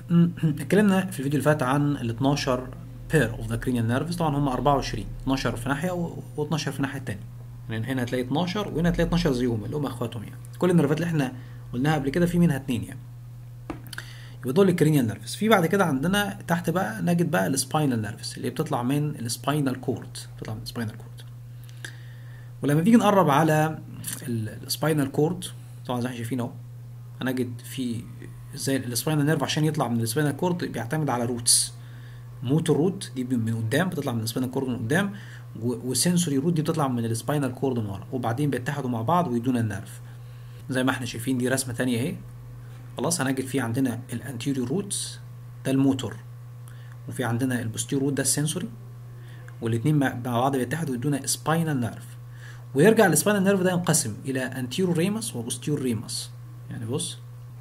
اتكلمنا في الفيديو اللي فات عن ال 12 بير اوف ذا كرينيال نيرفز طبعا هم 24 12 في ناحيه و12 في الناحيه الثانيه يعني هنا هتلاقي 12 وهنا هتلاقي 12 زيهم اللي هم اخواتهم يعني كل النيرفات اللي احنا قلناها قبل كده في منها اثنين يعني يبقى دول الكرينيال نيرفز في بعد كده عندنا تحت بقى نجد بقى السباينال نيرفز اللي بتطلع من السباينال كورد بتطلع من السباينال كورد ولما تيجي نقرب على السباينال كورد طبعا زي ما شايفين اهو هنجد في زي السباينال نيرف عشان يطلع من السباينال كورد بيعتمد على روتس موتور روت دي من قدام بتطلع من السباينال كورد من قدام والسنسوري روت دي بتطلع من السباينال كورد من ورا وبعدين بيتحدوا مع بعض ويدونا النيرف زي ما احنا شايفين دي رسمه ثانيه اهي خلاص هنجد في عندنا الانتيريور روتس ده الموتور وفي عندنا البوستيريور روت ده السنسوري والاثنين مع بعض بيتحدوا ويدونا سباينال نيرف ويرجع السباينال نيرف ده ينقسم الى انتيريور ريمس وبوستيريور ريمس يعني بص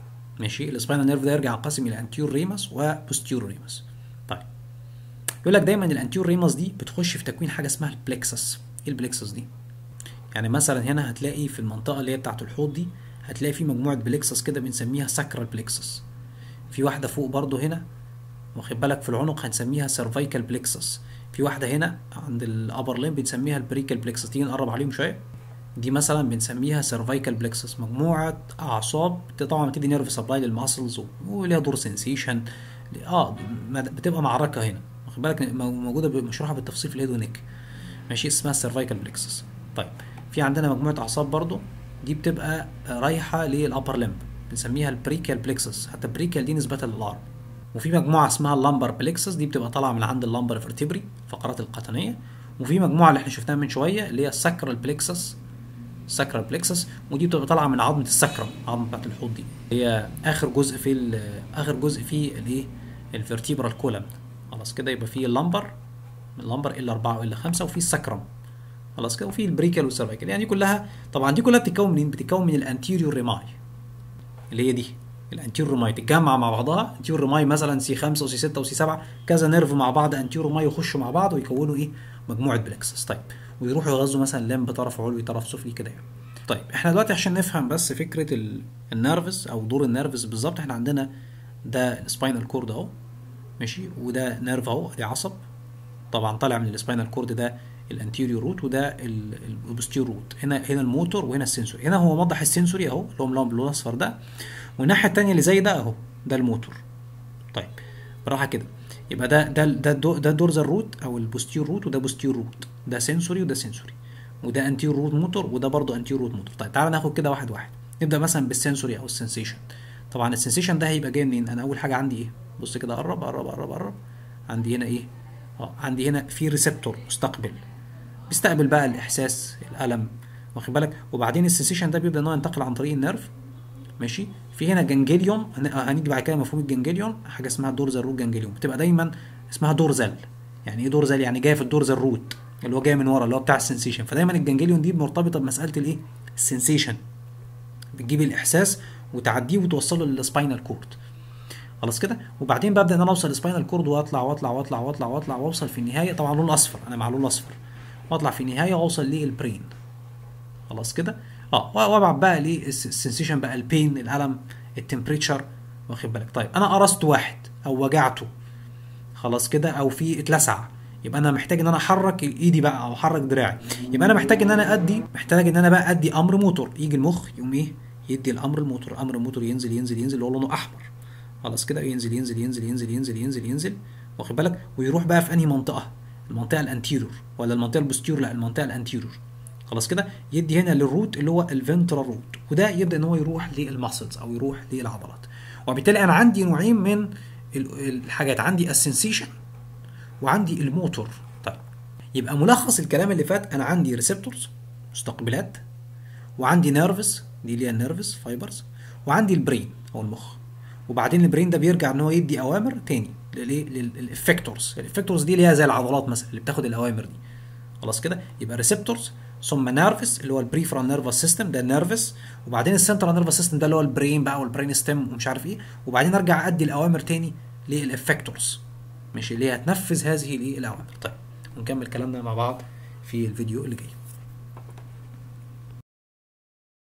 ماشي السباينال نيرف ده يرجع ينقسم الى انتيريور ريمس وبوستيريور ريمس طيب يقول لك دايما الانتيريور ريمس دي بتخش في تكوين حاجه اسمها البلكسس ايه البلكسس دي يعني مثلا هنا هتلاقي في المنطقه اللي هي بتاعه الحوض دي هتلاقي في مجموعه بلكسس كده بنسميها ساكرال بلكسس في واحده فوق برضو هنا واخد بالك في العنق هنسميها سيرفايكال بلكسس في واحده هنا عند الابر لين بنسميها البريكال بلكسس تيجي نقرب عليهم شويه دي مثلا بنسميها سيرفايكال بلكسس مجموعه اعصاب طبعا بتدي نيرف سبلاي للماسلز وليها دور سنسيشن اه بتبقى معركه هنا واخد بالك موجوده مشروحه بالتفصيل في الهيد ونيك ماشي اسمها السيرفايكال بلكسس طيب في عندنا مجموعه اعصاب برضو دي بتبقى رايحه للابر لمب بنسميها البريكال بلكسس حتى بريكال دي نسبه للارم وفي مجموعه اسمها اللامبر بلكسس دي بتبقى طالعه من عند اللامبر فيرتبري الفقرات القطنيه وفي مجموعه اللي احنا شفناها من شويه اللي هي الساكرال بلكسس ساكرال بلكسس ودي بتبقى طالعه من عظمه السكرم العظمه بتاعت الحوض دي هي اخر جزء في اخر جزء في الايه الفرتيبرال كولم خلاص كده يبقى في اللامبر اللامبر ال 4 وال 5 وفي السكرم خلاص كده وفي البريكال والسيرفيكال يعني كلها طبعا دي كلها بتتكون منين بتتكون من الانتيريور ريماي اللي هي دي الانتيريور ريماي تتجمع مع بعضها انتيريور ريماي مثلا سي 5 وسي 6 وسي 7 كذا نيرف مع بعض انتيريور ريماي يخشوا مع بعض ويكونوا ايه مجموعه بلكسس طيب ويروحوا يغذوا مثلا لمب طرف علوي طرف سفلي كده يعني طيب احنا دلوقتي عشان نفهم بس فكره النيرفز او دور النيرفز بالظبط احنا عندنا ده السباينال كورد اهو ماشي وده نيرف اهو دي عصب طبعا طالع من السباينال كورد ده الانتيريور روت وده البوستيريور روت هنا هنا الموتور وهنا السنسوري هنا هو موضح السنسوري اهو اللي هو ملون باللون الاصفر ده والناحيه الثانيه اللي زي ده اهو ده الموتور طيب براحه كده يبقى ده ده ده ده دورزال روت او البوستيريور روت وده بوستيريور روت ده سنسوري وده سنسوري وده انتيريور روت موتور وده برضه انتيريور روت موتور طيب تعالى ناخد كده واحد واحد نبدا مثلا بالسنسوري او السنسيشن طبعا السنسيشن ده هيبقى جاي منين انا اول حاجه عندي ايه بص كده قرب قرب قرب قرب عندي هنا ايه اه عندي هنا في ريسبتور مستقبل بيستقبل بقى الاحساس الالم واخد بالك وبعدين السنسيشن ده بيبدا ان هو ينتقل عن طريق النيرف ماشي في هنا جنجليون هنيجي بعد كده مفهوم الجنجليون حاجه اسمها دورزال روت جنجليون بتبقى دايما اسمها دورزال يعني ايه دورزال يعني جايه في الدورزال روت اللي هو جاي من ورا اللي هو بتاع السنسيشن فدايما الجنجليون دي مرتبطه بمساله الايه السنسيشن بتجيب الاحساس وتعديه وتوصله للسباينال كورد خلاص كده وبعدين ببدا ان انا اوصل للسباينال كورد واطلع واطلع واطلع واطلع واطلع واوصل في النهايه طبعا لون اصفر انا مع لون اصفر واطلع في النهايه واوصل للبرين خلاص كده اه وابعت بقى للسنسيشن بقى البين الالم التمبريتشر واخد بالك طيب انا قرصت واحد او وجعته خلاص كده او في اتلسع يبقى انا محتاج ان انا احرك ايدي بقى او احرك دراعي يبقى انا محتاج ان انا ادي محتاج ان انا بقى ادي امر موتور يجي المخ يقوم ايه يدي الامر الموتور امر الموتور ينزل ينزل ينزل اللي هو لونه احمر خلاص كده ينزل ينزل ينزل ينزل ينزل ينزل ينزل واخد بالك ويروح بقى في انهي منطقه المنطقه الانتيريور ولا المنطقه البوستيريور لا المنطقه الانتيريور خلاص كده يدي هنا للروت اللي هو الفنترال روت وده يبدا ان هو يروح للماسلز او يروح للعضلات وبالتالي انا عندي نوعين من الحاجات عندي السنسيشن وعندي الموتور طيب يبقى ملخص الكلام اللي فات انا عندي ريسبتورز مستقبلات وعندي نيرفز دي اللي هي النيرفز فايبرز وعندي البرين او المخ وبعدين البرين ده بيرجع ان هو يدي اوامر تاني للايه للافكتورز الافكتورز دي اللي هي زي العضلات مثلا اللي بتاخد الاوامر دي خلاص كده يبقى ريسبتورز ثم نيرفس اللي هو البريفرال نيرفس سيستم ده النيرفس وبعدين السنترال نيرفس سيستم ده اللي هو البرين بقى والبرين ستيم ومش عارف ايه وبعدين ارجع ادي الاوامر تاني للافكتورز ماشي اللي هي هتنفذ هذه الاوامر طيب ونكمل كلامنا مع بعض في الفيديو اللي جاي